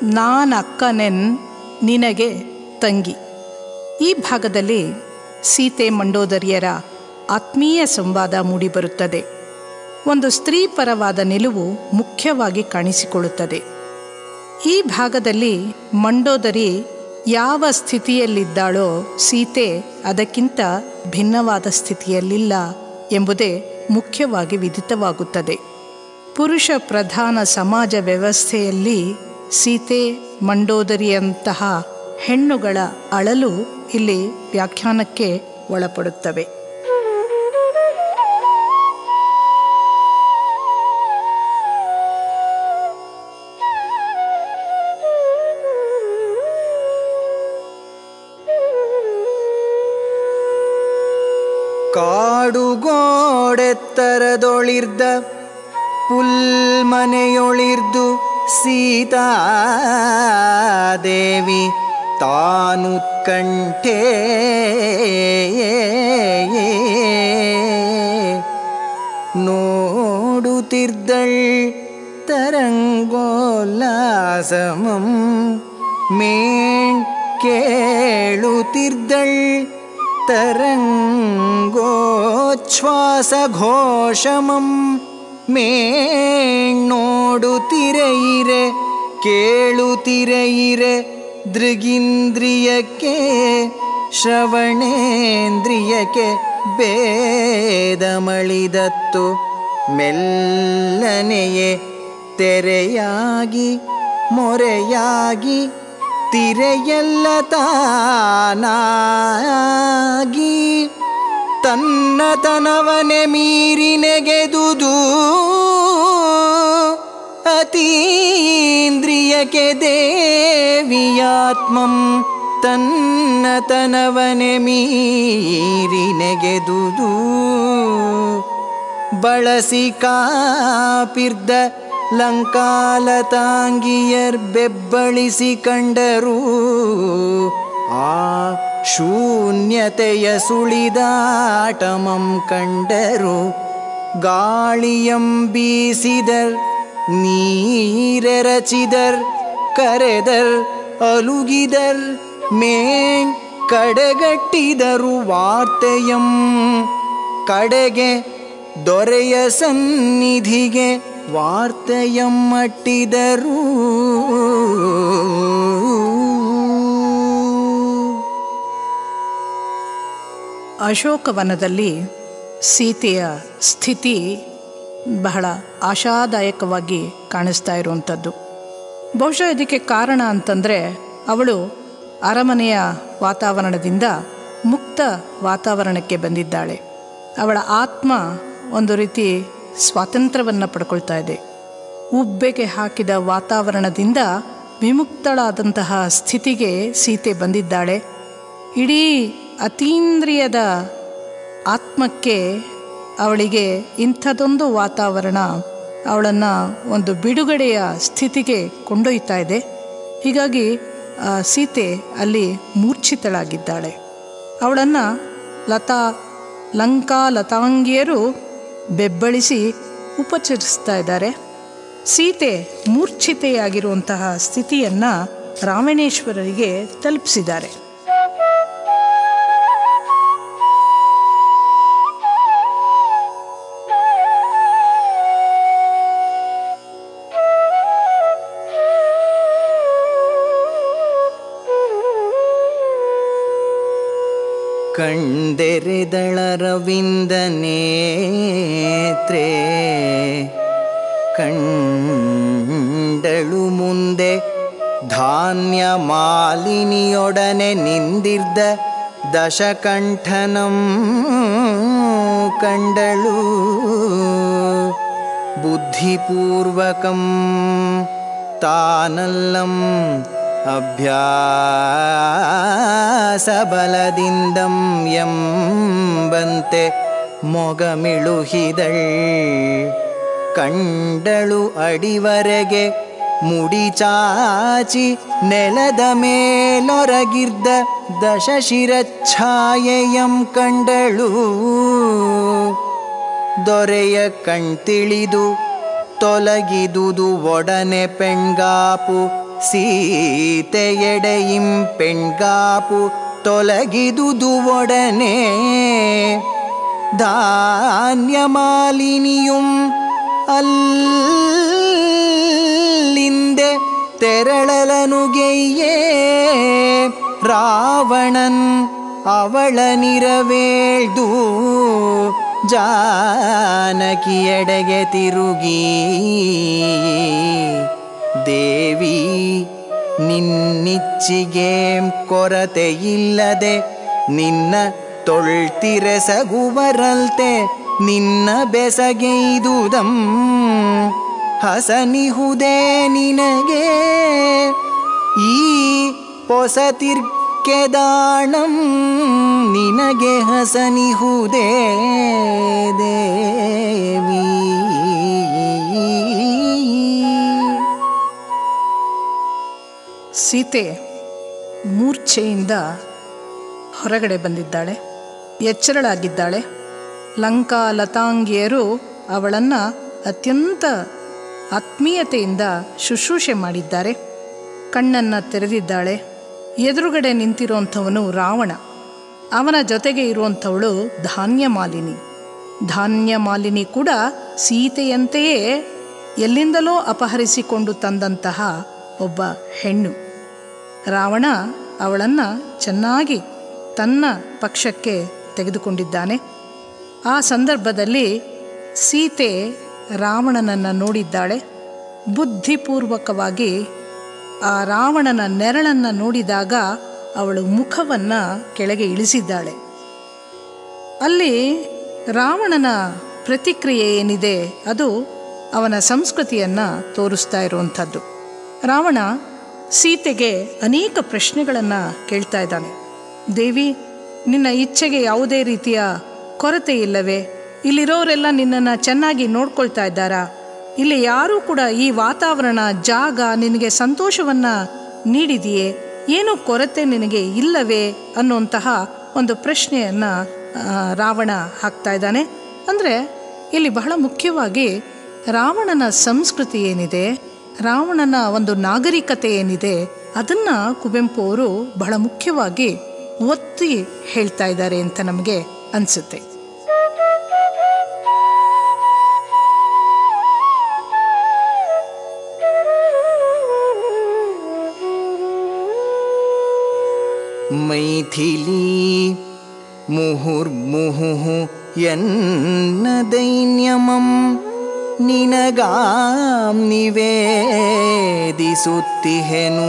ನಾನಕ್ಕನೆನ್ ನಿನಗೆ ತಂಗಿ ಈ ಭಾಗದಲ್ಲಿ ಸೀತೆ ಮಂಡೋದರಿಯರ ಆತ್ಮೀಯ ಸಂವಾದ ಮೂಡಿಬರುತ್ತದೆ ಒಂದು ಸ್ತ್ರೀ ಪರವಾದ ನಿಲುವು ಮುಖ್ಯವಾಗಿ ಕಾಣಿಸಿಕೊಳ್ಳುತ್ತದೆ ಈ ಭಾಗದಲ್ಲಿ ಮಂಡೋದರಿ ಯಾವ ಸ್ಥಿತಿಯಲ್ಲಿದ್ದಾಳೋ ಸೀತೆ ಅದಕ್ಕಿಂತ ಭಿನ್ನವಾದ ಸ್ಥಿತಿಯಲ್ಲಿಲ್ಲ ಎಂಬುದೇ ಮುಖ್ಯವಾಗಿ ವಿದಿತವಾಗುತ್ತದೆ ಪುರುಷ ಪ್ರಧಾನ ಸಮಾಜ ವ್ಯವಸ್ಥೆಯಲ್ಲಿ ಸೀತೆ ಮಂಡೋದರಿಯಂತಹ ಹೆಣ್ಣುಗಳ ಅಳಲು ಇಲ್ಲಿ ವ್ಯಾಖ್ಯಾನಕ್ಕೆ ಒಳಪಡುತ್ತವೆ ಕಾಡುಗೋಡೆತ್ತರದೊಳಿರ್ದ ಪುಲ್ಮನೆಯೊಳಿರ್ದು ಸೀತಾದೇವಿ ತಾನುತ್ಕಂಠೇ ನೋಡುತ್ತಿರ್ದಳ್ ತರಂಗೋಲ್ಲಾಸಮಂ ಮೇಣ್ ಕೇಳುತ್ತಿರ್ದಳ್ ತರಂಗೋಚ್ಛ್ವಾಸಘೋಷಮಂ ಮೇಣೋಡುತ್ತಿರೆಯಿರೆ ಕೇಳುತ್ತಿರೆಯಿರೆ ದೃಗಿಂದ್ರಿಯಕ್ಕೆ ಶ್ರವಣೇಂದ್ರಿಯಕ್ಕೆ ಬೇದಮಳಿದತ್ತು ಮೆಲ್ಲನೆಯೇ ತೆರೆಯಾಗಿ ಮೊರೆಯಾಗಿ ತಿರೆಯೆಲ್ಲ ತಾನಾಗಿ ತನ್ನ ತನವನೆ ಮೀರಿ ನೆಗೆದುದು ಅತೀಂದ್ರಿಯಕ್ಕೆ ದೇವಿಯಾತ್ಮಂ ತನ್ನ ತನವನೆ ಮೀರಿ ನೆಗೆದುದು ಬಳಸಿ ಕಾಪಿರ್ದ ಲಂಕಾಲತಾಂಗಿಯರ್ ಬೆಬ್ಬಳಿಸಿ ಕಂಡರೂ ಆ ಶೂನ್ಯತೆಯ ಸುಳಿದಾಟಮಂ ಕಂಡರು ಗಾಳಿಯಂ ಬೀಸಿದರ್ ನೀರೆರಚಿದರ್ ಕರೆದರ್ ಅಲುಗಿದರ್ ಮೇಣ್ ಕಡೆಗಟ್ಟಿದರು ವಾರ್ತೆಯಂ ಕಡೆಗೆ ದೊರೆಯ ಸನ್ನಿಧಿಗೆ ವಾರ್ತೆಯಂ ಮಟ್ಟಿದರು ಅಶೋಕವನದಲ್ಲಿ ಸೀತೆಯ ಸ್ಥಿತಿ ಬಹಳ ಆಶಾದಾಯಕವಾಗಿ ಕಾಣಿಸ್ತಾ ಇರುವಂಥದ್ದು ಬಹುಶಃ ಇದಕ್ಕೆ ಕಾರಣ ಅಂತಂದರೆ ಅವಳು ಅರಮನೆಯ ವಾತಾವರಣದಿಂದ ಮುಕ್ತ ವಾತಾವರಣಕ್ಕೆ ಬಂದಿದ್ದಾಳೆ ಅವಳ ಆತ್ಮ ಒಂದು ರೀತಿ ಸ್ವಾತಂತ್ರ್ಯವನ್ನು ಪಡ್ಕೊಳ್ತಾ ಇದೆ ಉಬ್ಬೆಗೆ ಹಾಕಿದ ವಾತಾವರಣದಿಂದ ವಿಮುಕ್ತಳಾದಂತಹ ಸ್ಥಿತಿಗೆ ಸೀತೆ ಬಂದಿದ್ದಾಳೆ ಇಡೀ ಅತೀಂದ್ರಿಯದ ಆತ್ಮಕ್ಕೆ ಅವಳಿಗೆ ಇಂಥದೊಂದು ವಾತಾವರಣ ಅವಳನ್ನು ಒಂದು ಬಿಡುಗಡೆಯ ಸ್ಥಿತಿಗೆ ಕೊಂಡೊಯ್ತಾ ಇದೆ ಹೀಗಾಗಿ ಆ ಸೀತೆ ಅಲ್ಲಿ ಮೂರ್ಛಿತಳಾಗಿದ್ದಾಳೆ ಅವಳನ್ನು ಲತಾ ಲಂಕಾ ಲತಾಂಗಿಯರು ಬೆಬ್ಬಳಿಸಿ ಉಪಚರಿಸ್ತಾ ಇದ್ದಾರೆ ಸೀತೆ ಮೂರ್ಛಿತೆಯಾಗಿರುವಂತಹ ಸ್ಥಿತಿಯನ್ನು ರಾವಣೇಶ್ವರರಿಗೆ ತಲುಪಿಸಿದ್ದಾರೆ ಕಂಡೆರೆದಳರವಿಂದ ನೇತ್ರೇ ಕಂಡಳು ಮುಂದೆ ಧಾನ್ಯ ಮಾಲಿನಿಯೊಡನೆ ನಿಂದಿರ್ದ ದಶಕಂಠನಂ ಕಂಡಳು ಬುದ್ಧಿಪೂರ್ವಕಂ ತಾನಲ್ಲಂ ಅಭ್ಯಾಸಬಲದಿಂದಂ ಎಂಬಂತೆ ಮೊಗಮಿಳುಹಿದಳ್ ಕಂಡಳು ಅಡಿವರೆಗೆ ಮುಡಿ ಚಾಚಿ ನೆಲದ ಮೇಲೊರಗಿರ್ದ ದಶಶಿರಚ್ಛಾಯೆಯಂ ಕಂಡಳು ದೊರೆಯ ಕಣ್ತಿಳಿದು ತೊಲಗಿದುದು ಒಡನೆ ಪೆಣ್ಗಾಪು ಸೀತೆಯೆಡೆಯಿಂ ಪೆಣ್ಗಾಪು ತೊಲಗಿದುದು ಒಡನೆ ಧಾನ್ಯಮಾಲಿನಿಯುಂ ಅಲ್ಲಿಂದೆ ತೆರಳಲನುಗೆಯೇ ರಾವಣನ್ ಅವಳ ನಿರವೇಳ್ದು ಜಾನಕಿಯೆಡೆಗೆ ತಿರುಗಿ ದೇವಿ ನಿನ್ನಿಚ್ಚಿಗೆ ಕೊರತೆಯಿಲ್ಲದೆ ನಿನ್ನ ತೊಳ್ತಿರೆಸಗುವರಲ್ತೆ ನಿನ್ನ ಬೆಸಗೈದುದಂ ಹಸನಿಹುದೇ ನಿನಗೆ ಈ ಪೊಸತಿರ್ಕೆದಾಣಂ ನಿನಗೆ ಹಸನಿಹುದೇ ದೇವಿ ಸೀತೆ ಮೂರ್ಛೆಯಿಂದ ಹೊರಗಡೆ ಬಂದಿದ್ದಾಳೆ ಎಚ್ಚರಳಾಗಿದ್ದಾಳೆ ಲಂಕಾ ಲತಾಂಗಿಯರು ಅವಳನ್ನು ಅತ್ಯಂತ ಆತ್ಮೀಯತೆಯಿಂದ ಶುಶ್ರೂಷೆ ಮಾಡಿದ್ದಾರೆ ಕಣ್ಣನ್ನು ತೆರೆದಿದ್ದಾಳೆ ಎದುರುಗಡೆ ನಿಂತಿರುವಂಥವನು ರಾವಣ ಅವನ ಜೊತೆಗೆ ಇರುವಂಥವಳು ಧಾನ್ಯ ಮಾಲಿನಿ ಧಾನ್ಯ ಮಾಲಿನಿ ಕೂಡ ಸೀತೆಯಂತೆಯೇ ಎಲ್ಲಿಂದಲೋ ಅಪಹರಿಸಿಕೊಂಡು ತಂದಂತಹ ಒಬ್ಬ ಹೆಣ್ಣು ರಾವಣ ಅವಳನ್ನು ಚೆನ್ನಾಗಿ ತನ್ನ ಪಕ್ಷಕ್ಕೆ ತೆಗೆದುಕೊಂಡಿದ್ದಾನೆ ಆ ಸಂದರ್ಭದಲ್ಲಿ ಸೀತೆ ರಾವಣನನ್ನು ನೋಡಿದ್ದಾಳೆ ಬುದ್ಧಿಪೂರ್ವಕವಾಗಿ ಆ ರಾವಣನ ನೆರಳನ್ನು ನೋಡಿದಾಗ ಅವಳು ಮುಖವನ್ನು ಕೆಳಗೆ ಇಳಿಸಿದ್ದಾಳೆ ಅಲ್ಲಿ ರಾವಣನ ಪ್ರತಿಕ್ರಿಯೆ ಏನಿದೆ ಅದು ಅವನ ಸಂಸ್ಕೃತಿಯನ್ನು ತೋರಿಸ್ತಾ ಇರುವಂಥದ್ದು ರಾವಣ ಸೀತೆಗೆ ಅನೇಕ ಪ್ರಶ್ನೆಗಳನ್ನು ಕೇಳ್ತಾ ಇದ್ದಾನೆ ದೇವಿ ನಿನ್ನ ಇಚ್ಛೆಗೆ ಯಾವುದೇ ರೀತಿಯ ಕೊರತೆ ಇಲ್ಲವೇ ಇಲ್ಲಿರೋರೆಲ್ಲ ನಿನ್ನನ್ನು ಚೆನ್ನಾಗಿ ನೋಡ್ಕೊಳ್ತಾ ಇದ್ದಾರಾ ಇಲ್ಲಿ ಯಾರೂ ಕೂಡ ಈ ವಾತಾವರಣ ಜಾಗ ನಿನಗೆ ಸಂತೋಷವನ್ನು ನೀಡಿದೆಯೇ ಏನು ಕೊರತೆ ನಿನಗೆ ಇಲ್ಲವೇ ಅನ್ನುವಂತಹ ಒಂದು ಪ್ರಶ್ನೆಯನ್ನು ರಾವಣ ಹಾಕ್ತಾ ಇದ್ದಾನೆ ಅಂದರೆ ಇಲ್ಲಿ ಬಹಳ ಮುಖ್ಯವಾಗಿ ರಾವಣನ ಸಂಸ್ಕೃತಿ ಏನಿದೆ ರಾವಣನ ಒಂದು ನಾಗರಿಕತೆ ಏನಿದೆ ಅದನ್ನು ಕುವೆಂಪು ಅವರು ಬಹಳ ಮುಖ್ಯವಾಗಿ ಒತ್ತಿ ಹೇಳ್ತಾ ಇದ್ದಾರೆ ಅಂತ ನಮಗೆ ಅನಿಸುತ್ತೆ ಮೈಥಿಲಿ ಮುಹುರ್ಮುಹುಃ ಎನ್ನ ದೈನ್ಯಮಂ ನಿನಗಾಂ ನಿವೇದಿಸುತ್ತಿಹೆನು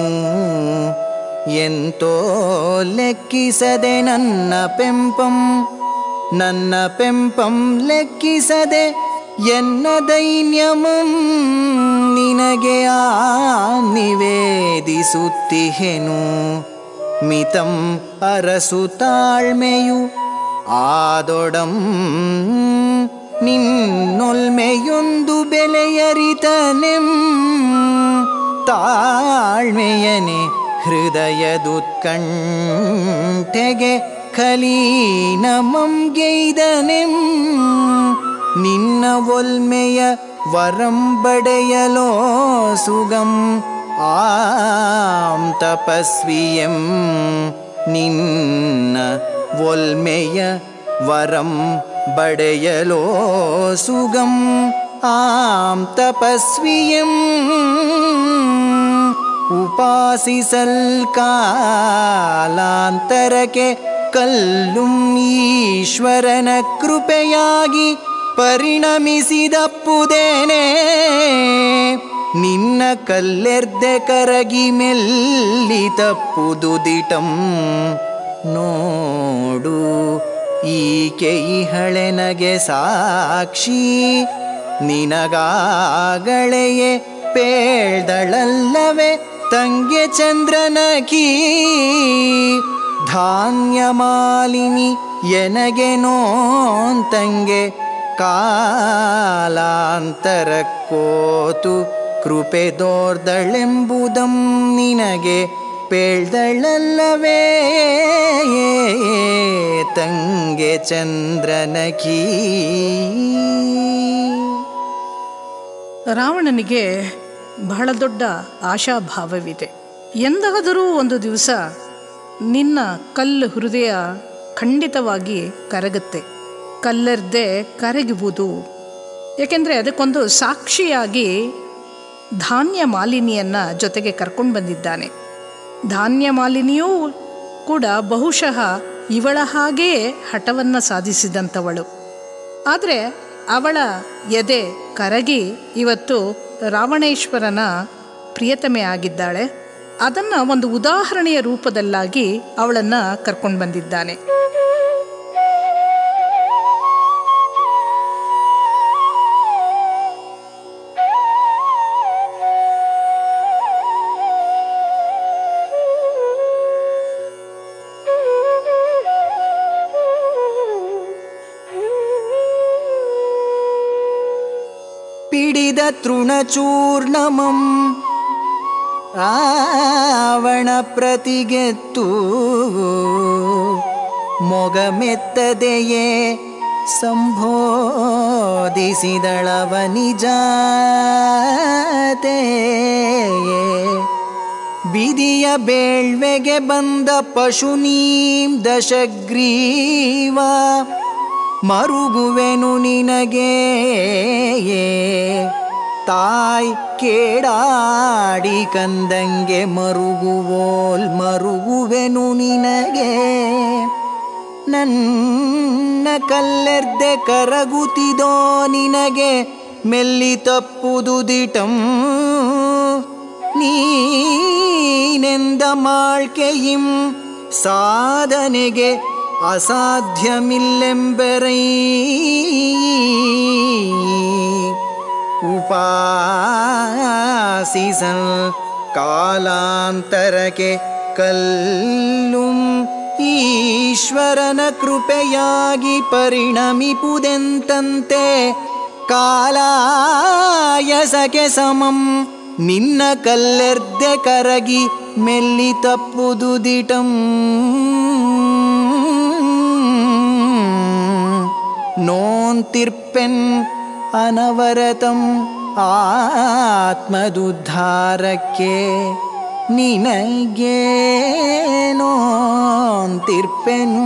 ಎಂತೋ ಲೆಕ್ಕಿಸದೆ ನನ್ನ ಪೆಂಪಂ ನನ್ನ ಪೆಂಪಂ ಲೆಕ್ಕಿಸದೆ ಎನ್ನ ದೈನ್ಯಮಂ ನಿನಗೆ ಆ ನಿವೇದಿಸುತ್ತಿಹೆನು ಮಿತಂ ಅರಸು ತಾಳ್ಮೆಯು ಆದೊಡಂ ನಿನ್ನೊಲ್ಮೆಯೊಂದು ಬೆಲೆಯರಿತನೆಂ ತಾಳ್ಮೆಯನೆ ಹೃದಯದುತ್ಕಂಠೆಗೆ ಖಲೀನಮಂ ಗೈದನೆಂ ನಿನ್ನ ಒಲ್ಮೆಯ ವರಂ ಬಡೆಯಲೋ ಸುಗಂ ಆಂ ತಪಸ್ವಿಯಂ ನಿನ್ನ ಒಲ್ಮೆಯ ವರಂ ಬಡೆಯಲೋ ಸುಗಂ ಆಂ ತಪಸ್ವಿಯಂ ಉಪಾಸಿಸಲ್ ಕಾಲಾಂತರಕ್ಕೆ ಕಲ್ಲುಂ ಈಶ್ವರನ ಕೃಪೆಯಾಗಿ ಪರಿಣಮಿಸಿದಪ್ಪುದೇನೆ ನಿನ್ನ ಕಲ್ಲೆರ್ದೆ ಕರಗಿ ಮೆಲ್ಲಿ ತಪ್ಪುದು ದಿಟಂ ನೋಡು ಈಕೆ ಹಳೆನಗೆ ಸಾಕ್ಷಿ ನಿನಗಾಗಳೆಯೇ ಪೇಳ್ದಳಲ್ಲವೇ ತಂಗೆ ಚಂದ್ರನಕೀ ಧಾನ್ಯ ಮಾಲಿನಿ ಎನಗೆ ನೋಂತಂಗೆ ಕಾಲಾಂತರಕ್ಕೋತು ಕೃಪೆ ದೋರ್ದಳೆಂಬುದಂ ನಿನಗೆ ಪೇಳ್ದಳಲ್ಲವೇ ತಂಗೆ ಚಂದ್ರನಕೀ ರಾವಣನಿಗೆ ಬಹಳ ದೊಡ್ಡ ಆಶಾಭಾವವಿದೆ ಎಂದಾದರೂ ಒಂದು ದಿವಸ ನಿನ್ನ ಕಲ್ಲು ಹೃದಯ ಖಂಡಿತವಾಗಿ ಕರಗುತ್ತೆ ಕಲ್ಲೆರ್ದೆ ಕರಗುವುದು ಏಕೆಂದರೆ ಅದಕ್ಕೊಂದು ಸಾಕ್ಷಿಯಾಗಿ ಧಾನ್ಯ ಮಾಲಿನಿಯನ್ನು ಜೊತೆಗೆ ಕರ್ಕೊಂಡು ಬಂದಿದ್ದಾನೆ ಧಾನ್ಯ ಮಾಲಿನಿಯೂ ಕೂಡ ಬಹುಶಃ ಇವಳ ಹಾಗೆಯೇ ಹಠವನ್ನು ಸಾಧಿಸಿದಂಥವಳು ಆದರೆ ಅವಳ ಎದೆ ಕರಗಿ ಇವತ್ತು ರಾವಣೇಶ್ವರನ ಪ್ರಿಯತಮೆ ಆಗಿದ್ದಾಳೆ ಅದನ್ನು ಒಂದು ಉದಾಹರಣೆಯ ರೂಪದಲ್ಲಾಗಿ ಅವಳನ್ನು ಕರ್ಕೊಂಡು ಬಂದಿದ್ದಾನೆ പിടിത തൃണചൂർണമം ರಾವಣ ಪ್ರತಿಗೆತ್ತು ಮೊಗಮೆತ್ತದೆಯೇ ಸಂಬೋಧಿಸಿದಳವ ನಿಜಾತೆಯೇ ಬಿದಿಯ ಬೇಳ್ವೆಗೆ ಬಂದ ಪಶುನೀಂ ದಶಗ್ರೀವ ಮರುಗುವೆನು ನಿನಗೆ ತಾಯ್ ಕೇಡಾಡಿ ಕಂದಂಗೆ ಮರುಗುವೋಲ್ ಮರುಗುವೆನು ನಿನಗೆ ನನ್ನ ಕಲ್ಲೆರ್ದೆ ಕರಗುತ್ತಿದೋ ನಿನಗೆ ಮೆಲ್ಲಿ ತಪ್ಪುದು ದಿಟಂ ನೀನೆಂದ ಮಾಳ್ಕೆಯಿಂ ಸಾಧನೆಗೆ ಅಸಾಧ್ಯಮಿಲ್ಲೆಂಬರೈ ಉಪಾಸಿಸಲ್ ಕಾಲಾಂತರಕ್ಕೆ ಕಲ್ಲುಂ ಈಶ್ವರನ ಕೃಪೆಯಾಗಿ ಪರಿಣಮಿಪುದೆಂತಂತೆ ಕಾಲಾಯಸಕೆ ಸಮಂ ನಿನ್ನ ಕಲ್ಲೆರ್ದೆ ಕರಗಿ ಮೆಲ್ಲಿ ತಪ್ಪುದು ದಿಟಂ ನೋಂತಿರ್ಪೆನ್ ಅನವರತಂ ಆತ್ಮದುದ್ಧಾರಕ್ಕೆ ನಿನಗೆ ನೋಂತಿರ್ಪೆನು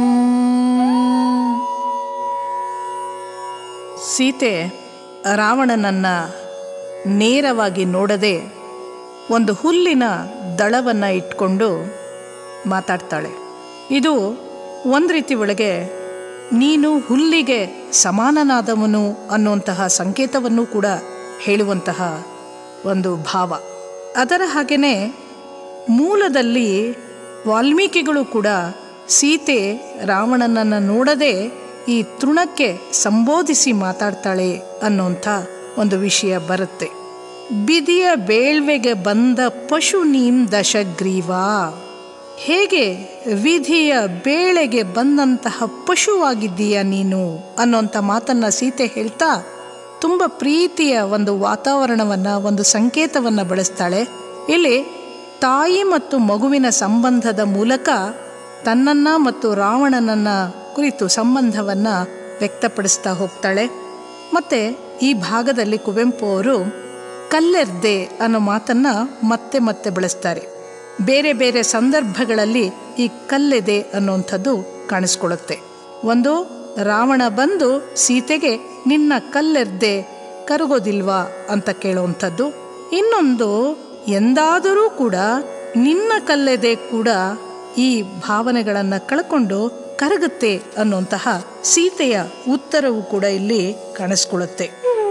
ಸೀತೆ ರಾವಣನನ್ನ ನೇರವಾಗಿ ನೋಡದೆ ಒಂದು ಹುಲ್ಲಿನ ದಳವನ್ನು ಇಟ್ಕೊಂಡು ಮಾತಾಡ್ತಾಳೆ ಇದು ಒಂದು ರೀತಿ ಒಳಗೆ ನೀನು ಹುಲ್ಲಿಗೆ ಸಮಾನನಾದವನು ಅನ್ನುವಂತಹ ಸಂಕೇತವನ್ನು ಕೂಡ ಹೇಳುವಂತಹ ಒಂದು ಭಾವ ಅದರ ಹಾಗೆಯೇ ಮೂಲದಲ್ಲಿ ವಾಲ್ಮೀಕಿಗಳು ಕೂಡ ಸೀತೆ ರಾವಣನನ್ನು ನೋಡದೆ ಈ ತೃಣಕ್ಕೆ ಸಂಬೋಧಿಸಿ ಮಾತಾಡ್ತಾಳೆ ಅನ್ನೋಂಥ ಒಂದು ವಿಷಯ ಬರುತ್ತೆ ಬಿದಿಯ ಬೇಳ್ವೆಗೆ ಬಂದ ಪಶು ನೀಂ ದಶಗ್ರೀವ ಹೇಗೆ ವಿಧಿಯ ಬೇಳೆಗೆ ಬಂದಂತಹ ಪಶುವಾಗಿದ್ದೀಯ ನೀನು ಅನ್ನೋಂಥ ಮಾತನ್ನ ಸೀತೆ ಹೇಳ್ತಾ ತುಂಬ ಪ್ರೀತಿಯ ಒಂದು ವಾತಾವರಣವನ್ನು ಒಂದು ಸಂಕೇತವನ್ನು ಬಳಸ್ತಾಳೆ ಇಲ್ಲಿ ತಾಯಿ ಮತ್ತು ಮಗುವಿನ ಸಂಬಂಧದ ಮೂಲಕ ತನ್ನನ್ನು ಮತ್ತು ರಾವಣನನ್ನ ಕುರಿತು ಸಂಬಂಧವನ್ನು ವ್ಯಕ್ತಪಡಿಸ್ತಾ ಹೋಗ್ತಾಳೆ ಮತ್ತು ಈ ಭಾಗದಲ್ಲಿ ಕುವೆಂಪು ಅವರು ಕಲ್ಲೆರ್ದೆ ಅನ್ನೋ ಮಾತನ್ನು ಮತ್ತೆ ಮತ್ತೆ ಬಳಸ್ತಾರೆ ಬೇರೆ ಬೇರೆ ಸಂದರ್ಭಗಳಲ್ಲಿ ಈ ಕಲ್ಲೆದೆ ಅನ್ನುವಂಥದ್ದು ಕಾಣಿಸ್ಕೊಳ್ಳುತ್ತೆ ಒಂದು ರಾವಣ ಬಂದು ಸೀತೆಗೆ ನಿನ್ನ ಕಲ್ಲೆರ್ದೆ ಕರಗೋದಿಲ್ವಾ ಅಂತ ಕೇಳುವಂಥದ್ದು ಇನ್ನೊಂದು ಎಂದಾದರೂ ಕೂಡ ನಿನ್ನ ಕಲ್ಲೆದೆ ಕೂಡ ಈ ಭಾವನೆಗಳನ್ನು ಕಳ್ಕೊಂಡು ಕರಗುತ್ತೆ ಅನ್ನುವಂತಹ ಸೀತೆಯ ಉತ್ತರವು ಕೂಡ ಇಲ್ಲಿ ಕಾಣಿಸ್ಕೊಳ್ಳುತ್ತೆ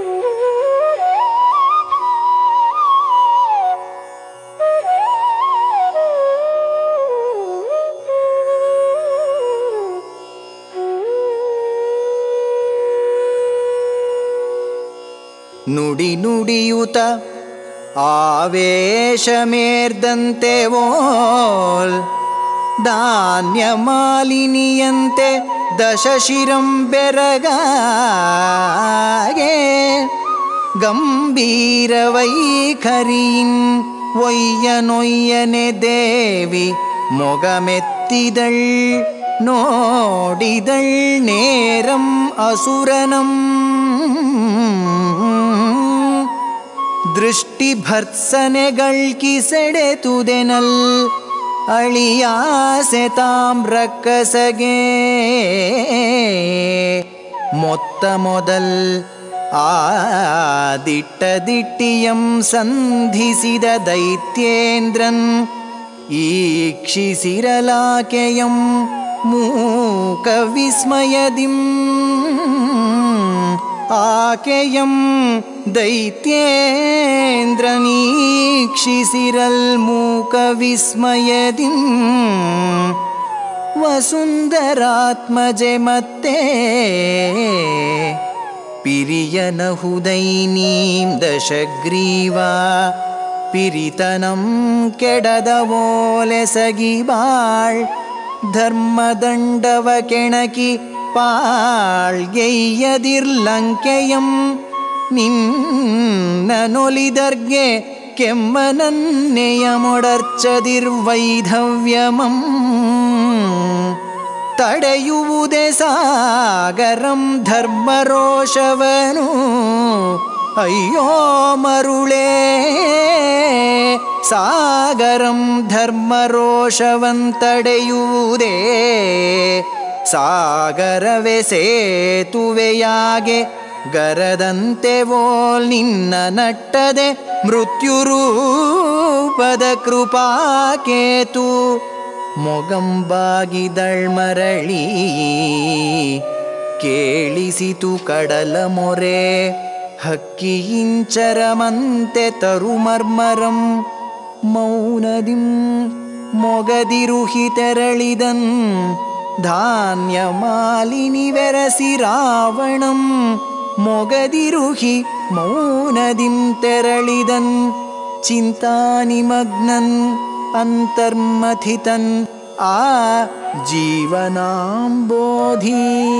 ನುಡಿ ನುಡಿಯುತ ಆವೇಶಮೇರ್ದಂತೆ ಓಲ್ ಧಾನ್ಯ ಮಾಲಿನಿಯಂತೆ ದಶಶಿರಂ ಬೆರಗಾಗೆ ಗಂಭೀರ ವೈಖರಿಯಿನ್ ಒಯ್ಯನೊಯ್ಯನೆ ದೇವಿ ಮೊಗಮೆತ್ತಿದಳ್ ನೋಡಿದಳ್ ನೇರಂ ಅಸುರನಂ ದೃಷ್ಟಿ ಭರ್ಸನೆಗಳ್ಕಿಸೆಡೆತುದೆನಲ್ ಅಳಿಯಾಸೆ ತಾಮ್ರಕ್ಕಸಗೆ ಮೊತ್ತ ಮೊದಲ್ ಆ ದಿಟ್ಟ ದಿಟ್ಟಿಯಂ ಸಂಧಿಸಿದ ದೈತ್ಯೇಂದ್ರನ್ ಈಕ್ಷಿಸಿರಲಾಕೆಯಂ ಮೂಕ ವಿಸ್ಮಯದಿಂ ಆಕೆಯಂ ದೈತ್ಯೇಂದ್ರನೀಕ್ಷಿಸಿರಲ್ ಮೂಕ ವಿಸ್ಮಯದಿಂ ವಸುಂದರಾತ್ಮಜೆ ಮತ್ತೆ പിരിയനഹുദൈനീം ദശഗ്രീവ പിരിതനം കെടതവോലെ സഖിബാൾ ധർമ്മദണ്ഡവ കിണക്കി പാൾಗೆಯ್ಯದಿರ್ಲಂಕೆಯಂ ನಿನ್ನನೊಲಿದರ್ಗೆ ಕೆಮ್ಮನನ್ನೆಯ ಮೊಡರ್ಚದಿರ್ವೈಧವ್ಯಮಂ ತಡೆಯುವುದೇ ಸಾಗರಂ ಧರ್ಮರೋಷವನು ಅಯ್ಯೋ ಮರುಳೇ ಸಾಗರಂ ಧರ್ಮರೋಷವಂತಡೆಯುವುದೇ ಸಾಗರವೇ ಸೇತುವೆಯಾಗೆ ಗರದಂತೆ ಓಲ್ ನಿನ್ನ ನಟ್ಟದೆ ಮೃತ್ಯುರೂಪದ ಕೃಪಾಕೇತು ಮೊಗಂಬಾಗಿದಳ್ ಮರಳಿ ಕೇಳಿಸಿತು ಕಡಲ ಮೊರೆ ಹಕ್ಕಿಯಿಂಚರಮಂತೆ ತರುಮರ್ಮರಂ ಮೌನದಿಂ ಮೊಗದಿರುಹಿ ತೆರಳಿದನ್ ಧಾನ್ಯ ಮಾಲಿನಿ ಬೆರಸಿ ರಾವಣಂ ಮೊಗದಿರುಹಿ ಮೌನದಿಂ ತೆರಳಿದನ್ ಚಿಂತಾನಿಮಗ್ನನ್ ಅಂತರ್ಮಥಿತನ್ ಆ ಜೀವನಾಂಬೋಧಿ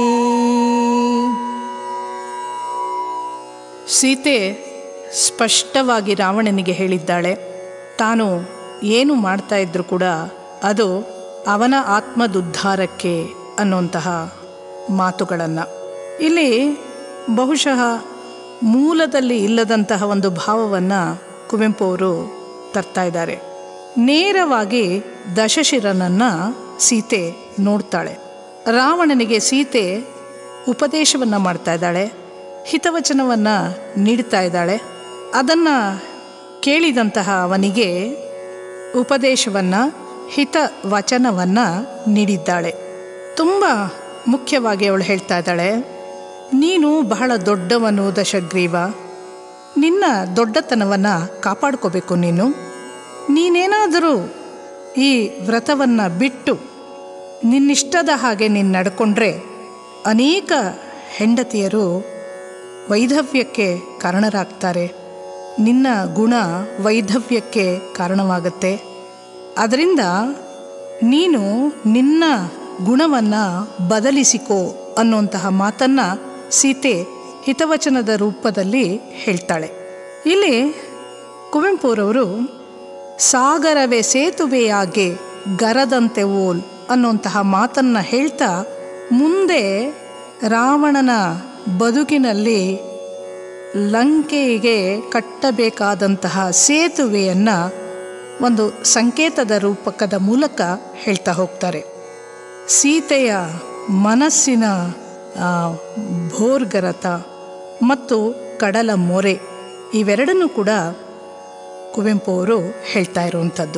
ಸೀತೆ ಸ್ಪಷ್ಟವಾಗಿ ರಾವಣನಿಗೆ ಹೇಳಿದ್ದಾಳೆ ತಾನು ಏನು ಮಾಡ್ತಾ ಇದ್ರೂ ಕೂಡ ಅದು ಅವನ ಆತ್ಮದುದ್ಧಾರಕ್ಕೆ ಅನ್ನುವಂತಹ ಮಾತುಗಳನ್ನು ಇಲ್ಲಿ ಬಹುಶಃ ಮೂಲದಲ್ಲಿ ಇಲ್ಲದಂತಹ ಒಂದು ಭಾವವನ್ನು ಕುವೆಂಪು ಅವರು ತರ್ತಾ ಇದ್ದಾರೆ ನೇರವಾಗಿ ದಶಶಿರನನ್ನು ಸೀತೆ ನೋಡ್ತಾಳೆ ರಾವಣನಿಗೆ ಸೀತೆ ಉಪದೇಶವನ್ನು ಮಾಡ್ತಾ ಇದ್ದಾಳೆ ಹಿತವಚನವನ್ನು ನೀಡ್ತಾ ಇದ್ದಾಳೆ ಅದನ್ನು ಕೇಳಿದಂತಹ ಅವನಿಗೆ ಉಪದೇಶವನ್ನು ಹಿತ ವಚನವನ್ನು ನೀಡಿದ್ದಾಳೆ ತುಂಬ ಮುಖ್ಯವಾಗಿ ಅವಳು ಹೇಳ್ತಾ ಇದ್ದಾಳೆ ನೀನು ಬಹಳ ದೊಡ್ಡವನು ದಶಗ್ರೀವ ನಿನ್ನ ದೊಡ್ಡತನವನ್ನು ಕಾಪಾಡ್ಕೋಬೇಕು ನೀನು ನೀನೇನಾದರೂ ಈ ವ್ರತವನ್ನು ಬಿಟ್ಟು ನಿನ್ನಿಷ್ಟದ ಹಾಗೆ ನೀನು ನಡ್ಕೊಂಡ್ರೆ ಅನೇಕ ಹೆಂಡತಿಯರು ವೈಧವ್ಯಕ್ಕೆ ಕಾರಣರಾಗ್ತಾರೆ ನಿನ್ನ ಗುಣ ವೈಧವ್ಯಕ್ಕೆ ಕಾರಣವಾಗುತ್ತೆ ಅದರಿಂದ ನೀನು ನಿನ್ನ ಗುಣವನ್ನು ಬದಲಿಸಿಕೋ ಅನ್ನುವಂತಹ ಮಾತನ್ನು ಸೀತೆ ಹಿತವಚನದ ರೂಪದಲ್ಲಿ ಹೇಳ್ತಾಳೆ ಇಲ್ಲಿ ಕುವೆಂಪುರವರು ಸಾಗರವೇ ಸೇತುವೆಯಾಗೆ ಗರದಂತೆ ಓಲ್ ಅನ್ನುವಂತಹ ಮಾತನ್ನು ಹೇಳ್ತಾ ಮುಂದೆ ರಾವಣನ ಬದುಕಿನಲ್ಲಿ ಲಂಕೆಗೆ ಕಟ್ಟಬೇಕಾದಂತಹ ಸೇತುವೆಯನ್ನು ಒಂದು ಸಂಕೇತದ ರೂಪಕದ ಮೂಲಕ ಹೇಳ್ತಾ ಹೋಗ್ತಾರೆ ಸೀತೆಯ ಮನಸ್ಸಿನ ಆ, ಭೋರ್ಗರತ ಮತ್ತು ಕಡಲ ಮೊರೆ ಇವೆರಡನ್ನೂ ಕೂಡ ಕುವೆಂಪು ಅವರು ಹೇಳ್ತಾ ಇರುವಂಥದ್ದು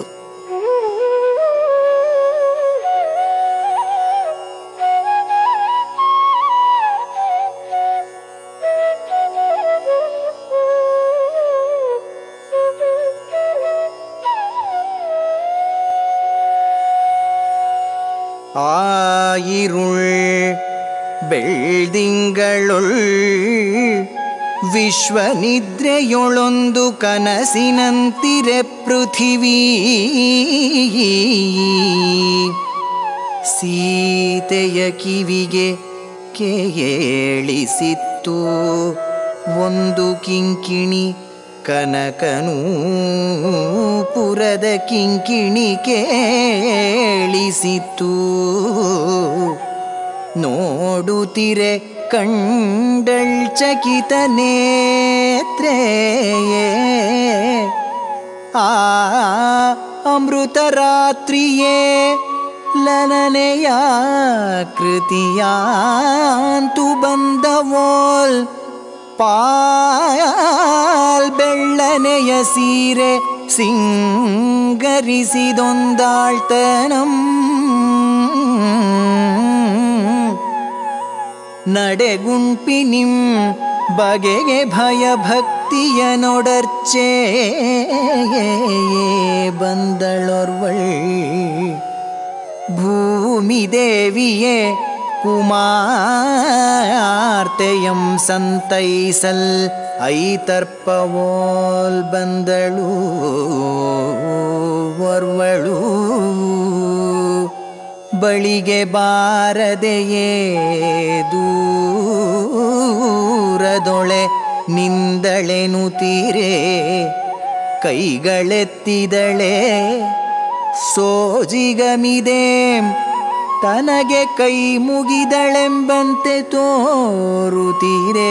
ஆயிருள் ಬೆಳ್ದಿಂಗಳೊಳ್ ವಿಶ್ವನಿದ್ರೆಯೊಳೊಂದು ಕನಸಿನಂತಿರೆ ಪೃಥಿವೀ ಸೀತೆಯ ಕಿವಿಗೆ ಕೇಳಿಸಿತ್ತು ಒಂದು ಕಿಂಕಿಣಿ ಕನಕನೂ ಪುರದ ಕಿಂಕಿಣಿ ಕೇಳಿಸಿತು ನೋಡುತ್ತಿರೆ ಕಂಡಳ್ ಚಕಿತ ನೇತ್ರ ನಿದ್ರೆಯೇ ಆ ಅಮೃತ ರಾತ್ರಿಯೇ ಲಲನೆಯ ಕೃತಿಯಾಂತು ಬಂದವೋಲ್ ಪಾಲ್ ಬೆಳ್ಳನೆಯ ಸೀರೆ ಸಿಂಗರಿಸಿದೊಂದಾಳ್ತನಂ ನಡೆಗುಂಪಿನಿಂ ಬಗೆಗೆ ಭಯ ಭಕ್ತಿಯ ನೊಡರ್ಚೇ ಬಂದಳೊರ್ವಳ್ ಭೂಮಿ ದೇವಿಯೇ ಕುಮಾರ್ತೆಯಂ ಸಂತೈಸಲ್ ಐತರ್ಪವೋಲ್ ಬಂದಳು ಒರ್ವಳು ಬಳಿಗೆ ಬಾರದೆಯೇ ದೂರದೊಳೆ ನಿಂದಳೆನು ತೀರೆ ಕೈಗಳೆತ್ತಿದಳೆ ಸೋಜಿಗಮಿದೆ ತನಗೆ ಕೈ ಮುಗಿದಳೆಂಬಂತೆ ತೋರುತ್ತೀರೇ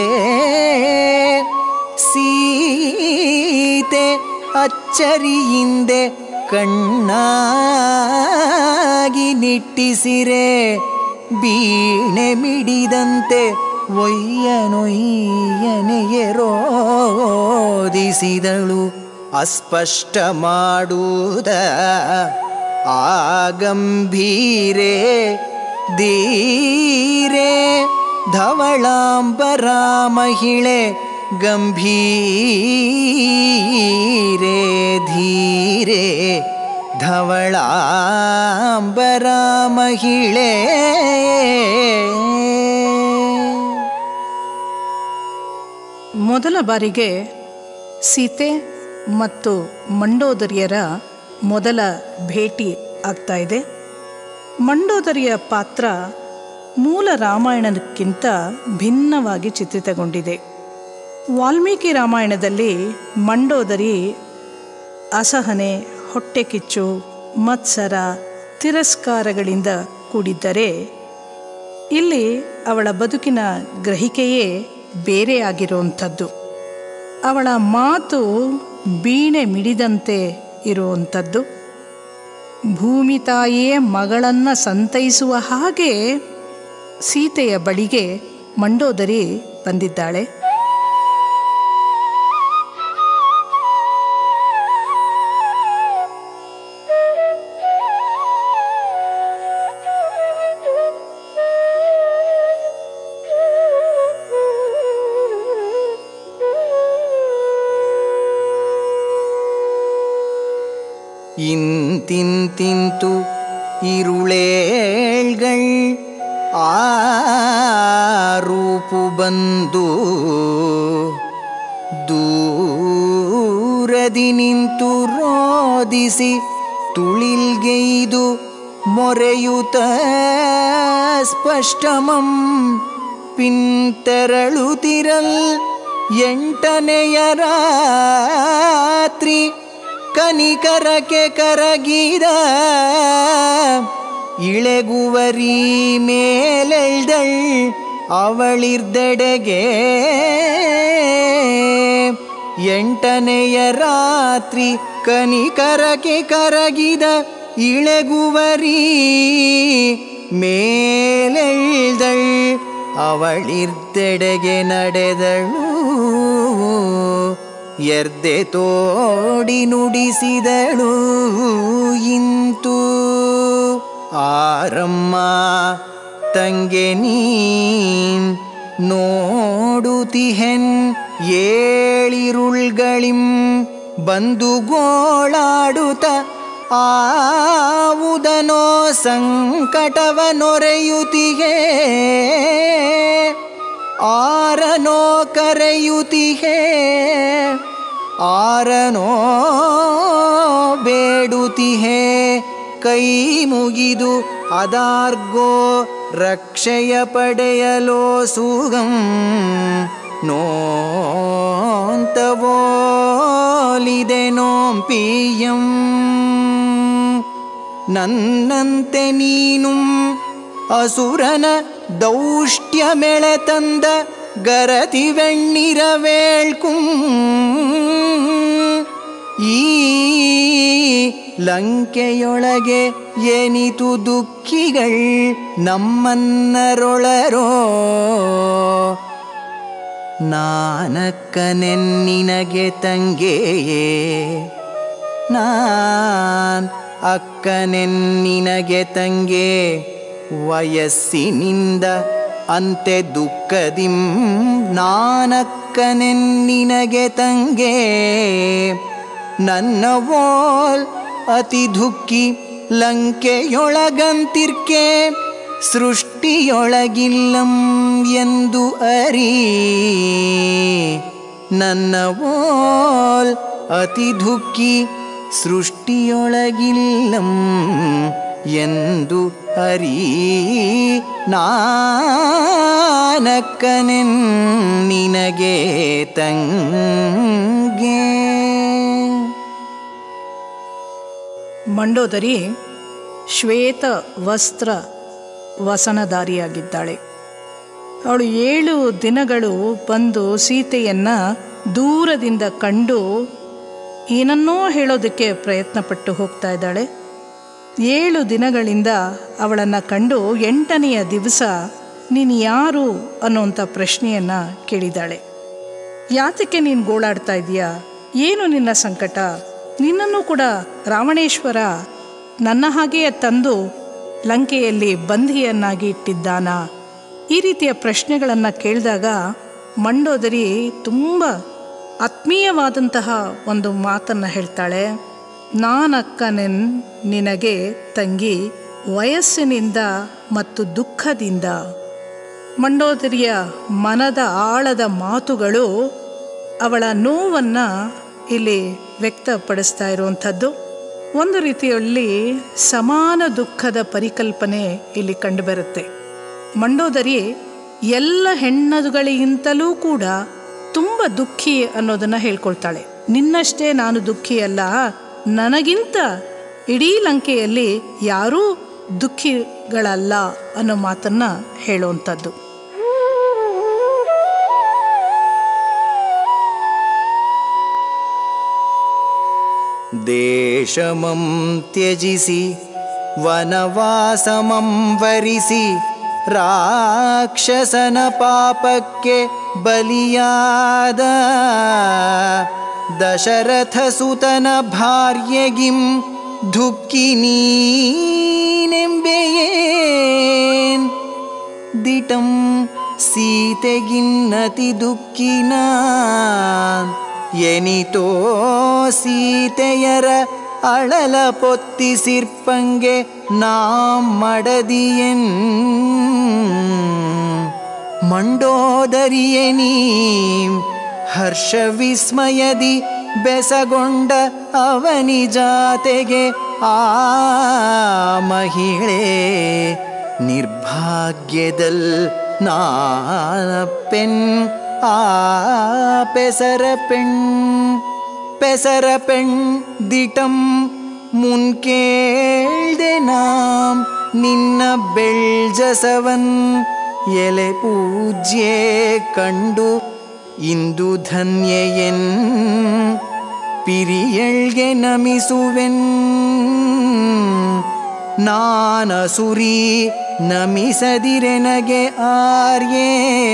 ಸೀತೆ ಅಚ್ಚರಿಯಿಂದೆ ಕಣ್ಣಾಗಿ ನಿಟ್ಟಿಸಿರೆ ಬೀಣೆ ಮಿಡಿದಂತೆ ಒಯ್ಯನೊಯ್ಯನೆಗೆ ರೋದಿಸಿದಳು ಅಸ್ಪಷ್ಟ ಮಾಡುವುದ ಆಗಂಭೀರೆ ಧೀರೆ ಧವಳಾಂಬರ ಮಹಿಳೆ ಗಂಭೀರೆ ಧೀರೆ ಧವಳಾಂಬರ ಮಹಿಳೆ ಮೊದಲ ಬಾರಿಗೆ ಸೀತೆ ಮತ್ತು ಮಂಡೋದರಿಯರ ಮೊದಲ ಭೇಟಿ ಆಗ್ತಾ ಇದೆ ಮಂಡೋದರಿಯ ಪಾತ್ರ ಮೂಲ ರಾಮಾಯಣಕ್ಕಿಂತ ಭಿನ್ನವಾಗಿ ಚಿತ್ರಿತಗೊಂಡಿದೆ ವಾಲ್ಮೀಕಿ ರಾಮಾಯಣದಲ್ಲಿ ಮಂಡೋದರಿ ಅಸಹನೆ ಹೊಟ್ಟೆ ಕಿಚ್ಚು ಮತ್ಸರ ತಿರಸ್ಕಾರಗಳಿಂದ ಕೂಡಿದ್ದರೆ ಇಲ್ಲಿ ಅವಳ ಬದುಕಿನ ಗ್ರಹಿಕೆಯೇ ಬೇರೆ ಆಗಿರುವಂಥದ್ದು ಅವಳ ಮಾತು ಬೀಣೆ ಮಿಡಿದಂತೆ ಇರುವಂಥದ್ದು ಭೂಮಿ ತಾಯಿಯೇ ಮಗಳನ್ನು ಸಂತೈಸುವ ಹಾಗೆ ಸೀತೆಯ ಬಳಿಗೆ ಮಂಡೋದರಿ ಬಂದಿದ್ದಾಳೆ ಇಂತಿಂತಿಂತು ഇരുളേൾകൾ ആ ರೂಪು ಬಂದು ದೂರದಿ ನಿಂತು ರೋದಿಸಿ ತುಳಿಲ್ಗೆಯ್ದು ಮೊರೆಯುತ ಸ್ಪಷ್ಟಮಂ ಪಿಂತೆರಳುತಿರಲ್ ಎಂಟನೆಯ ರಾತ್ರಿ ಕನಿಕರಕ್ಕೆ ಕರಗಿದ ಇಳೆಗುವರಿ ಮೇಲೆಳ್ದಳ್ ಅವಳಿರ್ದೆಡೆಗೆ ಎಂಟನೆಯ ರಾತ್ರಿ ಕನಿಕರಕ್ಕೆ ಕರಗಿದ ಇಳೆಗುವರಿ ಮೇಲೆಳ್ದಳ್ ಅವಳಿರ್ದೆಡೆಗೆ ನಡೆದಳು ಎರ್ದೆ ತೋಡಿ ನುಡಿಸಿದಳು ಇಂತು ಆರಮ್ಮ ತಂಗೆ ನೀನ್ ನೋಡುತಿಹೆನ್ ಏಳಿರುಳ್ಗಳಿಂ ಬಂದು ಗೋಳಾಡುತ್ತ ಆವುದನೋ ಸಂಕಟವ ನೊರೆಯುತಿಗೆ ಆರನೋ ಕರೆಯುತಿಹೆ ಆರನೋ ಬೇಡುತಿಹೆ ಕೈ ಮುಗಿದು ಅದಾರ್ಗೋ ರಕ್ಷೆಯ ಪಡೆಯಲೋ ಸುಗಂ ನೋಂತವೋಲಿದೆ ನೋಂಪಿಯಂ ನನ್ನಂತೆ ನೀನು ಅಸುರನ ದೌಷ್ಟ್ಯ ಮೆಳೆ ತಂದ ಗರತಿ ವೆಣ್ಣಿರವೇಳ್ಕುಂ ಈ ಲಂಕೆಯೊಳಗೆ ಎನಿತು ದುಃಖಿಗಳ್ ನಮ್ಮನ್ನರೊಳರೋ ನಾನಕ್ಕನೆನ್ನಿನಗೆ ತಂಗೆಯೇ ನಾನ್ ಅಕ್ಕನೆನ್ನಿನಗೆ ತಂಗೆ ವಯಸ್ಸಿನಿಂದ ಅಂತೆ ದುಃಖದಿಂ ನಾನಕ್ಕನೆನ್ನಿನಗೆ ತಂಗೆ ನನ್ನ ವೋಲ್ ಅತಿ ದುಃಖಿ ಲಂಕೆಯೊಳಗಂತಿರ್ಕೆ ಸೃಷ್ಟಿಯೊಳಗಿಲ್ಲಂ ಎಂದು ಅರಿ ನನ್ನ ವೋಲ್ ಅತಿ ದುಃಖಿ ಸೃಷ್ಟಿಯೊಳಗಿಲ್ಲಂ ಎಂದು ಅರಿ ನಾನಕ್ಕನೆನ್ ನಿನಗೆ ತಂಗೆ ಮಂಡೋದರಿ ಶ್ವೇತ ವಸ್ತ್ರ ವಸನದಾರಿಯಾಗಿದ್ದಾಳೆ ಅವಳು ಏಳು ದಿನಗಳು ಬಂದು ಸೀತೆಯನ್ನ ದೂರದಿಂದ ಕಂಡು ಏನನ್ನೋ ಹೇಳೋದಕ್ಕೆ ಪ್ರಯತ್ನಪಟ್ಟು ಹೋಗ್ತಾ ಇದ್ದಾಳೆ ಏಳು ದಿನಗಳಿಂದ ಅವಳನ್ನು ಕಂಡು ಎಂಟನೆಯ ದಿವಸ ನೀನು ಯಾರು ಅನ್ನೋಂಥ ಪ್ರಶ್ನೆಯನ್ನು ಕೇಳಿದಾಳೆ ಯಾತಕ್ಕೆ ನೀನು ಗೋಳಾಡ್ತಾ ಇದೀಯಾ ಏನು ನಿನ್ನ ಸಂಕಟ ನಿನ್ನನ್ನು ಕೂಡ ರಾವಣೇಶ್ವರ ನನ್ನ ಹಾಗೆಯೇ ತಂದು ಲಂಕೆಯಲ್ಲಿ ಬಂಧಿಯನ್ನಾಗಿ ಇಟ್ಟಿದ್ದಾನ ಈ ರೀತಿಯ ಪ್ರಶ್ನೆಗಳನ್ನು ಕೇಳಿದಾಗ ಮಂಡೋದರಿ ತುಂಬ ಆತ್ಮೀಯವಾದಂತಹ ಒಂದು ಮಾತನ್ನು ಹೇಳ್ತಾಳೆ ನಾನಕ್ಕನೆನ್ ನಿನಗೆ ತಂಗಿ ವಯಸ್ಸಿನಿಂದ ಮತ್ತು ದುಃಖದಿಂದ ಮಂಡೋದರಿಯ ಮನದ ಆಳದ ಮಾತುಗಳು ಅವಳ ನೋವನ್ನು ಇಲ್ಲಿ ವ್ಯಕ್ತಪಡಿಸ್ತಾ ಇರುವಂಥದ್ದು ಒಂದು ರೀತಿಯಲ್ಲಿ ಸಮಾನ ದುಃಖದ ಪರಿಕಲ್ಪನೆ ಇಲ್ಲಿ ಕಂಡುಬರುತ್ತೆ ಮಂಡೋದರಿ ಎಲ್ಲ ಹೆಣ್ಣದುಗಳಿಗಿಂತಲೂ ಕೂಡ ತುಂಬ ದುಃಖಿ ಅನ್ನೋದನ್ನು ಹೇಳ್ಕೊಳ್ತಾಳೆ ನಿನ್ನಷ್ಟೇ ನಾನು ದುಃಖಿ ಅಲ್ಲ ನನಗಿಂತ ಇಡೀ ಲಂಕೆಯಲ್ಲಿ ಯಾರೂ ದುಃಖಿಗಳಲ್ಲ ಅನ್ನೋ ಮಾತನ್ನು ಹೇಳುವಂಥದ್ದು ದೇಶಮಂ ತ್ಯಜಿಸಿ ವನವಾಸಮಂ ವರಿಸಿ ರಾಕ್ಷಸನ ಪಾಪಕ್ಕೆ ಬಲಿಯಾದ ದಶರಥ ಸುತನ ಭಾರ್ಯಗಿಂ ದುಃಖಿ ನೀನೆಂಬೆಯೇನ್ ದಿಟಂ ಸೀತೆಗಿನ್ನತಿ ದುಃಖಿನ ಎನಿತೋ ಸೀತೆಯರ ಅಳಲ ಪೊತ್ತಿಸಿರ್ಪಂಗೆ ನಾಂ ಮಡದಿಯನ್ ಮಂಡೋದರಿಯೇ ನೀ ಹರ್ಷ ವಿಸ್ಮಯದಿ ಬೆಸಗೊಂಡ ಅವನಿ ಜಾತೆಗೆ ಆ ಮಹಿಳೆ ನಿರ್ಭಾಗ್ಯದಲ್ ನಾಪೆನ್ ಆ ಪೆಸರ ಪೆಣ್ ಪೆಸರ ಪೆಣ್ ದಿಟಂ ಮುನ್ಕೇಳ್ದೆ ನಾಂ ನಿನ್ನ ಬೆಳ್ಜಸವನ್ ಎಲೆ ಪೂಜ್ಯೆ ಕಂಡು ಇಂದು ಧನ್ಯೆಯನ್ ಪಿರಿಯಳ್ಗೆ ನಮಿಸುವೆನ್ ನಾನಸುರಿ ನಮಿಸದಿರೆನಗೆ ಆರ್ಯೇ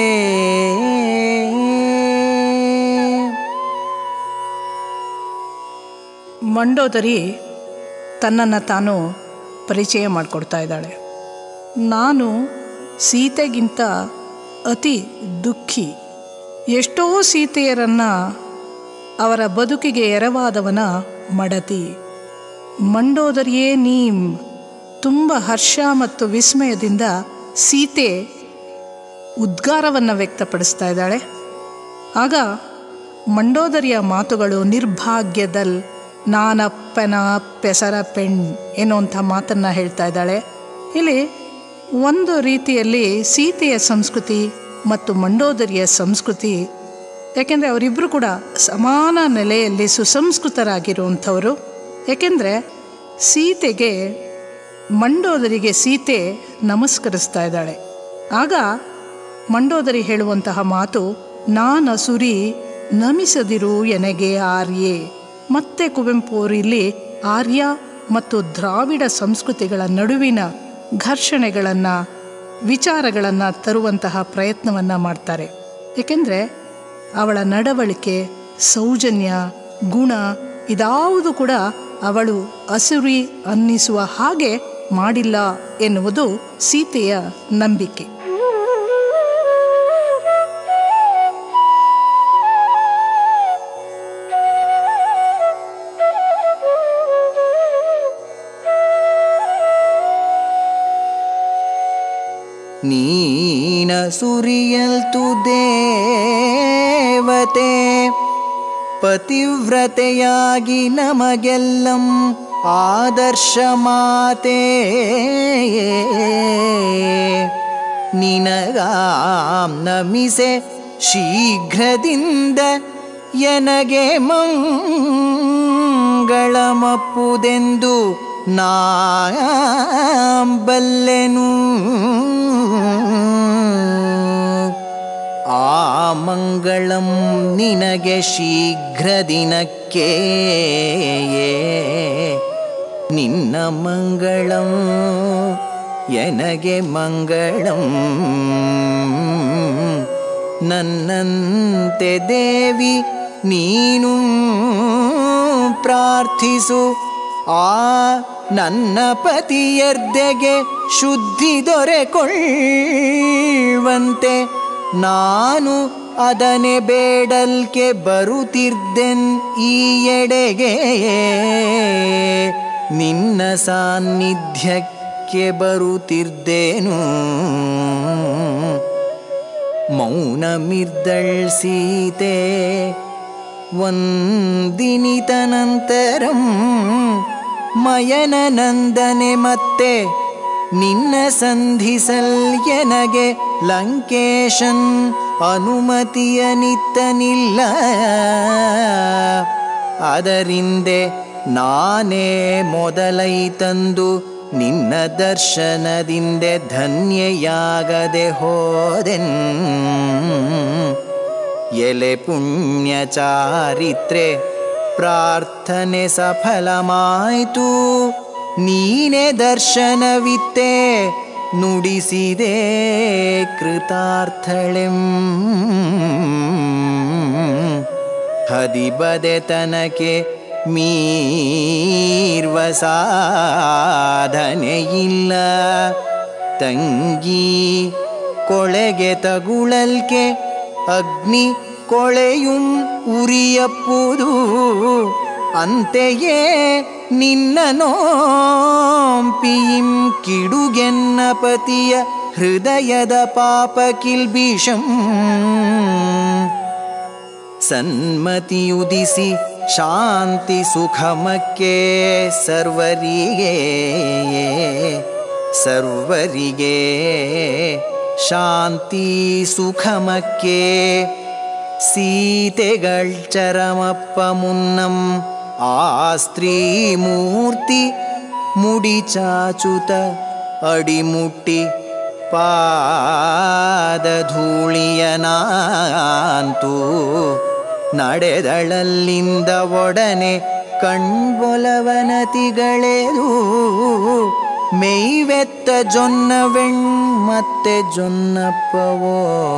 ಮಂಡೋದರಿ ತನ್ನನ್ನು ತಾನು ಪರಿಚಯ ಮಾಡಿಕೊಡ್ತಾ ಇದ್ದಾಳೆ ನಾನು ಸೀತೆಗಿಂತ ಅತಿ ದುಃಖಿ ಎಷ್ಟೋ ಸೀತೆಯರನ್ನು ಅವರ ಬದುಕಿಗೆ ಎರವಾದವನ ಮಡತಿ ಮಂಡೋದರಿಯೇ ನೀ ತುಂಬ ಹರ್ಷ ಮತ್ತು ವಿಸ್ಮಯದಿಂದ ಸೀತೆ ಉದ್ಗಾರವನ್ನು ವ್ಯಕ್ತಪಡಿಸ್ತಾ ಇದ್ದಾಳೆ ಆಗ ಮಂಡೋದರಿಯ ಮಾತುಗಳು ನಿರ್ಭಾಗ್ಯದಲ್ ನಾನಪ್ಪನ ಪೆಸರ ಪೆಣ್ ಎನ್ನುವಂಥ ಮಾತನ್ನು ಹೇಳ್ತಾ ಇದ್ದಾಳೆ ಇಲ್ಲಿ ಒಂದು ರೀತಿಯಲ್ಲಿ ಸೀತೆಯ ಸಂಸ್ಕೃತಿ ಮತ್ತು ಮಂಡೋದರಿಯ ಸಂಸ್ಕೃತಿ ಯಾಕೆಂದರೆ ಅವರಿಬ್ಬರು ಕೂಡ ಸಮಾನ ನೆಲೆಯಲ್ಲಿ ಸುಸಂಸ್ಕೃತರಾಗಿರುವಂಥವರು ಏಕೆಂದರೆ ಸೀತೆಗೆ ಮಂಡೋದರಿಗೆ ಸೀತೆ ನಮಸ್ಕರಿಸ್ತಾ ಇದ್ದಾಳೆ ಆಗ ಮಂಡೋದರಿ ಹೇಳುವಂತಹ ಮಾತು ನಾನಸುರಿ ನಮಿಸದಿರು ಎನಗೆ ಆರ್ಯೆ ಮತ್ತೆ ಕುವೆಂಪು ಅವರು ಇಲ್ಲಿ ಆರ್ಯ ಮತ್ತು ದ್ರಾವಿಡ ಸಂಸ್ಕೃತಿಗಳ ನಡುವಿನ ಘರ್ಷಣೆಗಳನ್ನು ವಿಚಾರಗಳನ್ನು ತರುವಂತಹ ಪ್ರಯತ್ನವನ್ನು ಮಾಡ್ತಾರೆ ಏಕೆಂದರೆ ಅವಳ ನಡವಳಿಕೆ ಸೌಜನ್ಯ ಗುಣ ಇದಾವುದು ಕೂಡ ಅವಳು ಅಸುರಿ ಅನ್ನಿಸುವ ಹಾಗೆ ಮಾಡಿಲ್ಲ ಎನ್ನುವುದು ಸೀತೆಯ ನಂಬಿಕೆ ನೀನ ಸುರಿಯಲ್ತು ದೇವತೆ ಪತಿವ್ರತೆಯಾಗಿ ನಮಗೆಲ್ಲಂ ಆದರ್ಶ ಮಾತೆ ನಿನಗಾಂ ನಮಿಸೆ ಶೀಘ್ರದಿಂದ ಎನಗೆ ಮಂಗಳಮಪ್ಪುದೆಂದು ನಾಂಬಲ್ಲೆನು ಆ ಮಂಗಳಂ ನಿನಗೆ ಶೀಘ್ರ ದಿನಕ್ಕೆ ನಿನ್ನ ಮಂಗಳಂ ಎನಗೆ ಮಂಗಳಂ ನನ್ನಂತೆ ದೇವಿ ನೀನು ಪ್ರಾರ್ಥಿಸು ಆ ನನ್ನ ಪತಿಯರ್ದೆಗೆ ಶುದ್ಧಿ ದೊರೆಕೊಳ್ಳುವಂತೆ ನಾನು ಅದನೆ ಬೇಡಲ್ಕೆ ಬರುತ್ತಿರ್ದೆನ್ ಈ ಎಡೆಗೆ ನಿನ್ನ ಸಾನ್ನಿಧ್ಯಕ್ಕೆ ಬರುತ್ತಿರ್ದೇನು ಮೌನಮಿರ್ದಳ್ ಸೀತೆ ಒಂದಿನಿತನಂತರಂ ಮಯನ ನಂದನೆ ಮತ್ತೆ ನಿನ್ನ ಸಂಧಿಸಲ್ ಎನಗೆ ಲಂಕೇಶನ್ ಅನುಮತಿಯ ನಿತ್ತನಿಲ್ಲ ಅದರಿಂದೆ ನಾನೇ ಮೊದಲೈ ತಂದು ನಿನ್ನ ದರ್ಶನದಿಂದೆ ಧನ್ಯಯಾಗದೆ ಹೋದೆನ್ ಎಲೆ ಪುಣ್ಯ ಚಾರಿತ್ರೆ ಪ್ರಾರ್ಥನೆ ಸಫಲಮಾಯ್ತು ನೀನೆ ದರ್ಶನವಿತ್ತೆ ನುಡಿಸಿದೆ ಕೃತಾರ್ಥಳೆಂ ಹದಿಬದೆ ತನಕೆ ಮೀರ್ವ ಸಾಧನೆಯಿಲ್ಲ ತಂಗಿ ಕೊಳೆಗೆ ತಗುಳಲ್ಕೆ ಅಗ್ನಿ ಕೊಳೆಯುಂ ಉರಿಯಪ್ಪುದು ಅಂತೆಯೇ ನಿನ್ನ ನೋಂಪಿಯಿಂ ಕಿಡುಗೆನ್ನ ಪತಿಯ ಹೃದಯದ ಪಾಪ ಕಿಲ್ಬಿಷಂ ಸನ್ಮತಿಯುದಿಸಿ ಶಾಂತಿ ಸುಖಮಕ್ಕೆ ಸರ್ವರಿಗೆ ಸರ್ವರಿಗೆ ಶಾಂತಿ ಸುಖಮಕ್ಕೆ ಸೀತೆಗಳ್ ಚರಮಪ್ಪ ಮುನ್ನಂ ಆ ಸ್ತ್ರೀ ಮೂರ್ತಿ ಮುಡಿ ಚಾಚುತ ಅಡಿಮುಟ್ಟಿ ಪಾದಧೂಳಿಯನಾಂತೂ ನಡೆದಳಲ್ಲಿಂದ ಒಡನೆ ಕಣ್ಬೊಲವನತಿಗಳೆದು ಮೇಯ್ವೆತ್ತ ಜೊನ್ನವೆಣ್ ಮತ್ತೆ ಜೊನ್ನಪ್ಪವೋ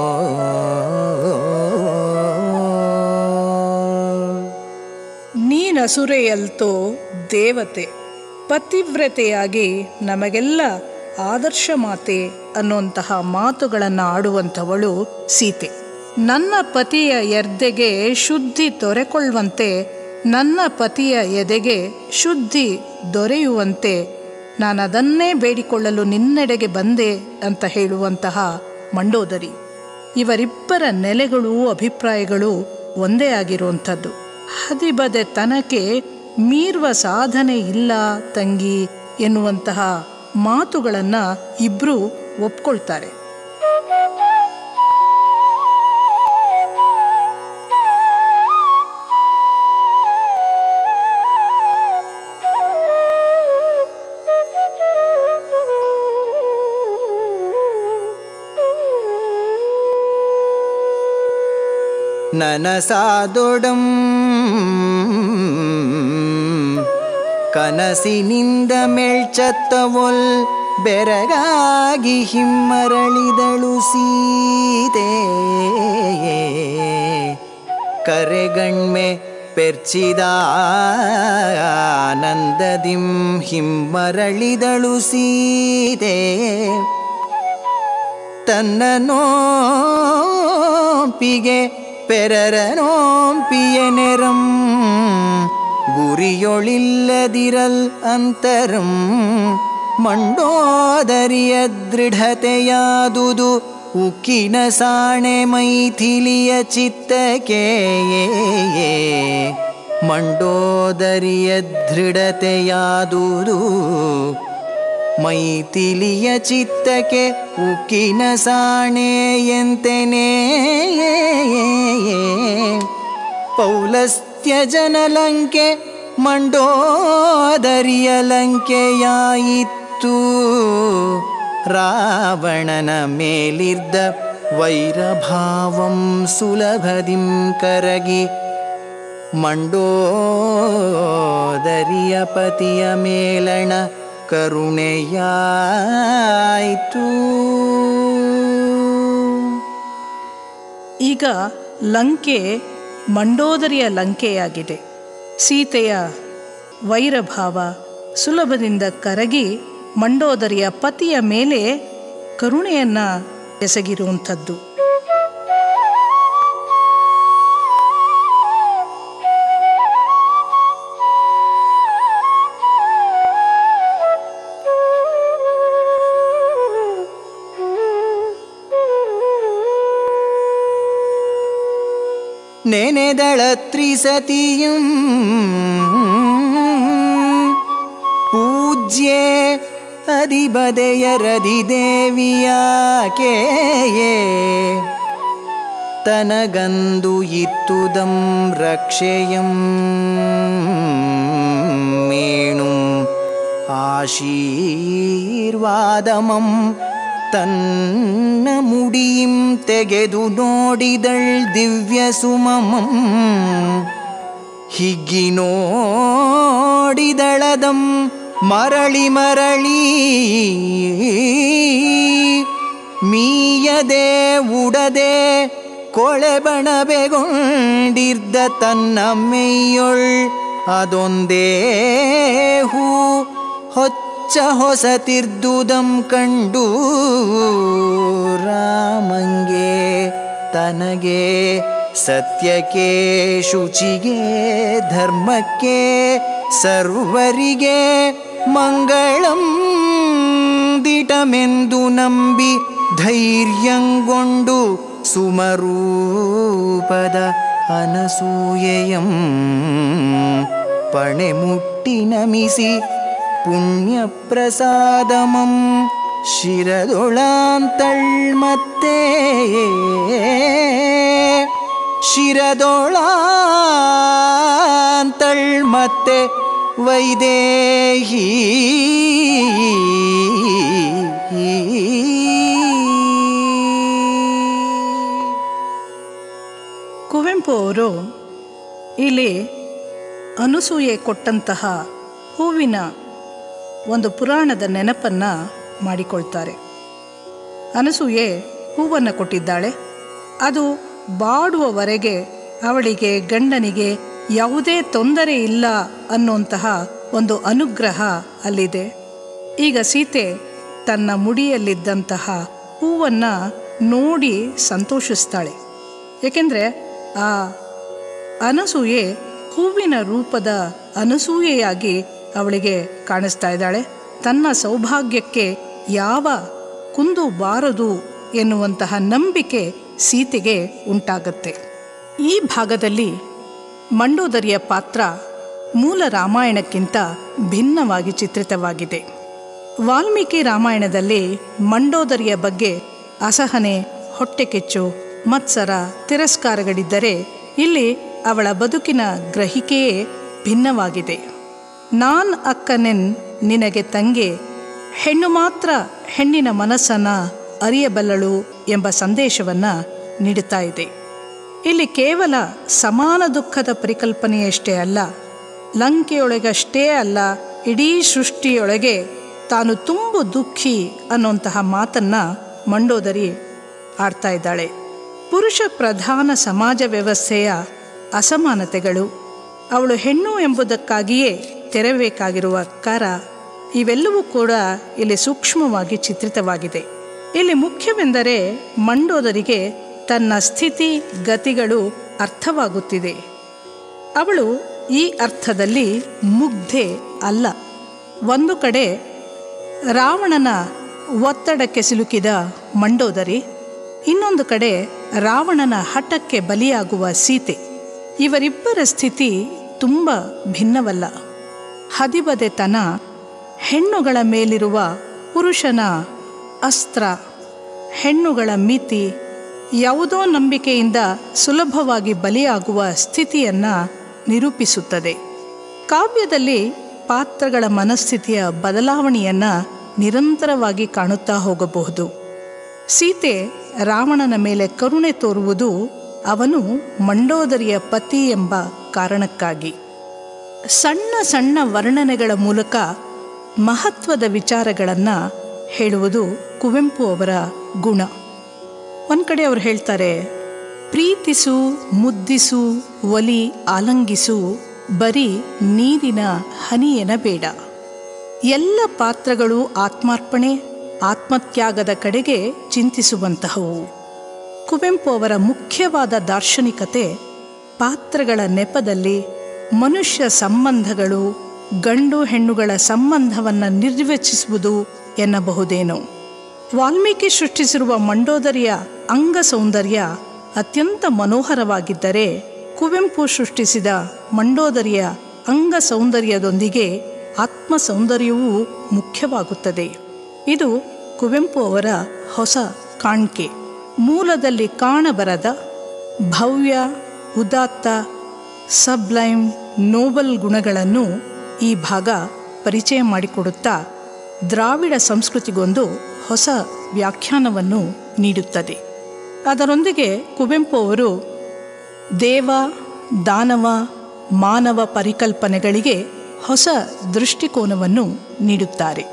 ನೀನಸುರೆಯಲ್ತೋ ದೇವತೆ ಪತಿವ್ರತೆಯಾಗಿ ನಮಗೆಲ್ಲ ಆದರ್ಶ ಮಾತೆ ಅನ್ನುವಂತಹ ಮಾತುಗಳನ್ನು ಆಡುವಂಥವಳು ಸೀತೆ ನನ್ನ ಪತಿಯ ಎರ್ದೆಗೆ ಶುದ್ಧಿ ದೊರೆಕೊಳ್ಳುವಂತೆ ನನ್ನ ಪತಿಯ ಎದೆಗೆ ಶುದ್ಧಿ ದೊರೆಯುವಂತೆ ನಾನು ಅದನ್ನೇ ಬೇಡಿಕೊಳ್ಳಲು ನಿನ್ನೆಡೆಗೆ ಬಂದೆ ಅಂತ ಹೇಳುವಂತಹ ಮಂಡೋದರಿ ಇವರಿಬ್ಬರ ನೆಲೆಗಳು ಅಭಿಪ್ರಾಯಗಳು ಒಂದೇ ಆಗಿರುವಂಥದ್ದು ಹದಿಬದೆ ತನಕ್ಕೆ ಮೀರುವ ಸಾಧನೆ ಇಲ್ಲ ತಂಗಿ ಎನ್ನುವಂತಹ ಮಾತುಗಳನ್ನು ಇಬ್ಬರು ಒಪ್ಕೊಳ್ತಾರೆ ನನಸಾದೊಡಂ ಕನಸಿನಿಂದ ಮೆಳ್ಚತ್ತವೊಲ್ ಬೆರಗಾಗಿ ಹಿಮ್ಮರಳಿದಳು ಸೀತೆ ಕರೆಗಣ್ಮೆ ಪೆರ್ಚಿದ ಆನಂದದಿಂ ಹಿಮ್ಮರಳಿದಳು ಸೀತೆ ತನ್ನ ನೋಂಪಿಗೆ ಪೆರರ ನೋಂಪಿಯ ನೆರಂ ಗುರಿಯೊಳಿಲ್ಲದಿರಲ್ ಅಂತರಂ ಮಂಡೋದರಿಯ ದೃಢತೆಯಾದುದು ಉಕ್ಕಿನ ಸಾಣೆ ಮೈಥಿಲಿಯ ಚಿತ್ತಕ್ಕೆ ಮಂಡೋದರಿಯ ದೃಢತೆಯಾದುದು ಮೈಥಿಲಿಯ ಚಿತ್ತಕ್ಕೆ ಉಕ್ಕಿನ ಸಾಣೆಯಂತೆನೇ ಪೌಲಸ್ತ್ಯ ಜನಲಂಕೆ ಮಂಡೋದರಿಯ ಲಂಕೆಯಾಯಿತು ರಾವಣನ ಮೇಲಿದ್ದ ವೈರಭಾವಂ ಸುಲಭದಿಂ ಕರಗಿ ಮಂಡೋದರಿಯ ಪತಿಯ ಮೇಲಣ ಕರುಣೆಯಾಯಿತು ಈಗ ಲಂಕೆ ಮಂಡೋದರಿಯ ಲಂಕೆಯಾಗಿದೆ ಸೀತೆಯ ವೈರಭಾವ ಸುಲಭದಿಂದ ಕರಗಿ ಮಂಡೋದರಿಯ ಪತಿಯ ಮೇಲೆ ಕರುಣೆಯನ್ನು ಎಸಗಿರುವಂಥದ್ದು ನೆನೆದಳ ತ್ರಿಸತಿಯಂ ಪೂಜ್ಯೆ ಅದಿಬದೆಯರದಿ ದೇವಿಯಾಕೆಯೇ ತನಗಂದು ಇತ್ತುದಂ ರಕ್ಷೆಯಂ ಮೇಣು ಆಶೀರ್ವಾದಮಂ ತನ್ನ ಮುಡಿಯಿಂ ತೆಗೆದು ನೋಡಿದಳ್ ದಿವ್ಯ ಸುಮಮಂ ಹಿಗ್ಗಿ ನೋಡಿದಳದಂ ಮರಳಿ ಮರಳಿ ಮೀಯದೆ ಉಡದೆ ಕೊಳೆಬಣಬೆಗೊಂಡಿರ್ದ ತನ್ನ ಮೈಯೊಳ್ ಅದೊಂದೇ ಹೂ ಹೊಚ್ಚ ಹೊಸತಿರ್ದುದಂ ಕಂಡು ರಾಮಂಗೆ ತನಗೆ ಸತ್ಯಕ್ಕೆ ಶುಚಿಗೆ ಧರ್ಮಕ್ಕೆ ಸರ್ವರಿಗೆ ಮಂಗಳಂ ದಿಟಮೆಂದು ನಂಬಿ ಧೈರ್ಯಂಗೊಂಡು ಸುಮರೂಪದ ಅನಸೂಯೆಯಂ ಪಣೆ ಮುಟ್ಟಿ ನಮಿಸಿ ಪುಣ್ಯ ಪ್ರಸಾದಮಂ ಶಿರದೊಳಾಂತಳ್ ಮತ್ತೆ ಶಿರದೊಳಾಂತಳ್ ಮತ್ತೆ ವೈದೇಹಿ ಕುವೆಂಪು ಅವರು ಇಲ್ಲಿ ಅನುಸೂಯೆ ಕೊಟ್ಟಂತಹ ಹೂವಿನ ಒಂದು ಪುರಾಣದ ನೆನಪನ್ನು ಮಾಡಿಕೊಳ್ತಾರೆ ಅನಸೂಯೆ ಹೂವನ್ನು ಕೊಟ್ಟಿದ್ದಾಳೆ ಅದು ಬಾಡುವವರೆಗೆ ಅವಳಿಗೆ ಗಂಡನಿಗೆ ಯಾವುದೇ ತೊಂದರೆ ಇಲ್ಲ ಅನ್ನುವಂತಹ ಒಂದು ಅನುಗ್ರಹ ಅಲ್ಲಿದೆ ಈಗ ಸೀತೆ ತನ್ನ ಮುಡಿಯಲ್ಲಿದ್ದಂತಹ ಹೂವನ್ನು ನೋಡಿ ಸಂತೋಷಿಸ್ತಾಳೆ ಏಕೆಂದರೆ ಆ ಅನಸೂಯೆ ಹೂವಿನ ರೂಪದ ಅನಸೂಯೆಯಾಗಿ ಅವಳಿಗೆ ಕಾಣಿಸ್ತಾ ಇದ್ದಾಳೆ ತನ್ನ ಸೌಭಾಗ್ಯಕ್ಕೆ ಯಾವ ಕುಂದು ಬಾರದು ಎನ್ನುವಂತಹ ನಂಬಿಕೆ ಸೀತೆಗೆ ಉಂಟಾಗತ್ತೆ ಈ ಭಾಗದಲ್ಲಿ ಮಂಡೋದರಿಯ ಪಾತ್ರ ಮೂಲ ರಾಮಾಯಣಕ್ಕಿಂತ ಭಿನ್ನವಾಗಿ ಚಿತ್ರಿತವಾಗಿದೆ ವಾಲ್ಮೀಕಿ ರಾಮಾಯಣದಲ್ಲಿ ಮಂಡೋದರಿಯ ಬಗ್ಗೆ ಅಸಹನೆ ಹೊಟ್ಟೆಕಿಚ್ಚು ಮತ್ಸರ ತಿರಸ್ಕಾರಗಳಿದ್ದರೆ ಇಲ್ಲಿ ಅವಳ ಬದುಕಿನ ಗ್ರಹಿಕೆಯೇ ಭಿನ್ನವಾಗಿದೆ ನಾನ್ ಅಕ್ಕನೆನ್ ನಿನಗೆ ತಂಗೆ ಹೆಣ್ಣು ಮಾತ್ರ ಹೆಣ್ಣಿನ ಮನಸ್ಸನ್ನು ಅರಿಯಬಲ್ಲಳು ಎಂಬ ಸಂದೇಶವನ್ನು ನೀಡುತ್ತಾ ಇದೆ ಇಲ್ಲಿ ಕೇವಲ ಸಮಾನ ದುಃಖದ ಪರಿಕಲ್ಪನೆಯಷ್ಟೇ ಅಲ್ಲ ಲಂಕೆಯೊಳಗಷ್ಟೇ ಅಲ್ಲ ಇಡೀ ಸೃಷ್ಟಿಯೊಳಗೆ ತಾನು ತುಂಬು ದುಃಖಿ ಅನ್ನುವಂತಹ ಮಾತನ್ನು ಮಂಡೋದರಿ ಆಡ್ತಾ ಇದ್ದಾಳೆ ಪುರುಷ ಪ್ರಧಾನ ಸಮಾಜ ವ್ಯವಸ್ಥೆಯ ಅಸಮಾನತೆಗಳು ಅವಳು ಹೆಣ್ಣು ಎಂಬುದಕ್ಕಾಗಿಯೇ ತೆರಬೇಕಾಗಿರುವ ಕರ ಇವೆಲ್ಲವೂ ಕೂಡ ಇಲ್ಲಿ ಸೂಕ್ಷ್ಮವಾಗಿ ಚಿತ್ರಿತವಾಗಿದೆ ಇಲ್ಲಿ ಮುಖ್ಯವೆಂದರೆ ಮಂಡೋದರಿಗೆ ತನ್ನ ಸ್ಥಿತಿ ಗತಿಗಳು ಅರ್ಥವಾಗುತ್ತಿದೆ ಅವಳು ಈ ಅರ್ಥದಲ್ಲಿ ಮುಗ್ಧೆ ಅಲ್ಲ ಒಂದು ಕಡೆ ರಾವಣನ ಒತ್ತಡಕ್ಕೆ ಸಿಲುಕಿದ ಮಂಡೋದರಿ ಇನ್ನೊಂದು ಕಡೆ ರಾವಣನ ಹಠಕ್ಕೆ ಬಲಿಯಾಗುವ ಸೀತೆ ಇವರಿಬ್ಬರ ಸ್ಥಿತಿ ತುಂಬ ಭಿನ್ನವಲ್ಲ ಹದಿಬದೆತನ ಹೆಣ್ಣುಗಳ ಮೇಲಿರುವ ಪುರುಷನ ಅಸ್ತ್ರ ಹೆಣ್ಣುಗಳ ಮಿತಿ ಯಾವುದೋ ನಂಬಿಕೆಯಿಂದ ಸುಲಭವಾಗಿ ಬಲಿಯಾಗುವ ಸ್ಥಿತಿಯನ್ನು ನಿರೂಪಿಸುತ್ತದೆ ಕಾವ್ಯದಲ್ಲಿ ಪಾತ್ರಗಳ ಮನಸ್ಥಿತಿಯ ಬದಲಾವಣೆಯನ್ನು ನಿರಂತರವಾಗಿ ಕಾಣುತ್ತಾ ಹೋಗಬಹುದು ಸೀತೆ ರಾವಣನ ಮೇಲೆ ಕರುಣೆ ತೋರುವುದು ಅವನು ಮಂಡೋದರಿಯ ಪತಿ ಎಂಬ ಕಾರಣಕ್ಕಾಗಿ ಸಣ್ಣ ಸಣ್ಣ ವರ್ಣನೆಗಳ ಮೂಲಕ ಮಹತ್ವದ ವಿಚಾರಗಳನ್ನು ಹೇಳುವುದು ಕುವೆಂಪು ಅವರ ಗುಣ ಒಂದು ಕಡೆ ಅವರು ಹೇಳ್ತಾರೆ ಪ್ರೀತಿಸು ಮುದ್ದಿಸು ಒಲಿ ಆಲಂಗಿಸು ಬರೀ ನೀರಿನ ಹನಿಯೆನಬೇಡ ಎಲ್ಲ ಪಾತ್ರಗಳು ಆತ್ಮಾರ್ಪಣೆ ಆತ್ಮತ್ಯಾಗದ ಕಡೆಗೆ ಚಿಂತಿಸುವಂತಹವು ಕುವೆಂಪು ಅವರ ಮುಖ್ಯವಾದ ದಾರ್ಶನಿಕತೆ ಪಾತ್ರಗಳ ನೆಪದಲ್ಲಿ ಮನುಷ್ಯ ಸಂಬಂಧಗಳು ಗಂಡು ಹೆಣ್ಣುಗಳ ಸಂಬಂಧವನ್ನು ನಿರ್ವಚಿಸುವುದು ಎನ್ನಬಹುದೇನೋ ವಾಲ್ಮೀಕಿ ಸೃಷ್ಟಿಸಿರುವ ಮಂಡೋದರಿಯ ಅಂಗ ಸೌಂದರ್ಯ ಅತ್ಯಂತ ಮನೋಹರವಾಗಿದ್ದರೆ ಕುವೆಂಪು ಸೃಷ್ಟಿಸಿದ ಮಂಡೋದರಿಯ ಅಂಗ ಸೌಂದರ್ಯದೊಂದಿಗೆ ಆತ್ಮ ಸೌಂದರ್ಯವೂ ಮುಖ್ಯವಾಗುತ್ತದೆ ಇದು ಕುವೆಂಪು ಅವರ ಹೊಸ ಕಾಣ್ಕೆ ಮೂಲದಲ್ಲಿ ಕಾಣಬರದ ಭವ್ಯ ಉದಾತ್ತ ಸಬ್ಲೈಮ್ ನೋಬಲ್ ಗುಣಗಳನ್ನು ಈ ಭಾಗ ಪರಿಚಯ ಮಾಡಿಕೊಡುತ್ತಾ ದ್ರಾವಿಡ ಸಂಸ್ಕೃತಿಗೊಂದು ಹೊಸ ವ್ಯಾಖ್ಯಾನವನ್ನು ನೀಡುತ್ತದೆ ಅದರೊಂದಿಗೆ ಕುವೆಂಪು ಅವರು ದೇವ ದಾನವ ಮಾನವ ಪರಿಕಲ್ಪನೆಗಳಿಗೆ ಹೊಸ ದೃಷ್ಟಿಕೋನವನ್ನು ನೀಡುತ್ತಾರೆ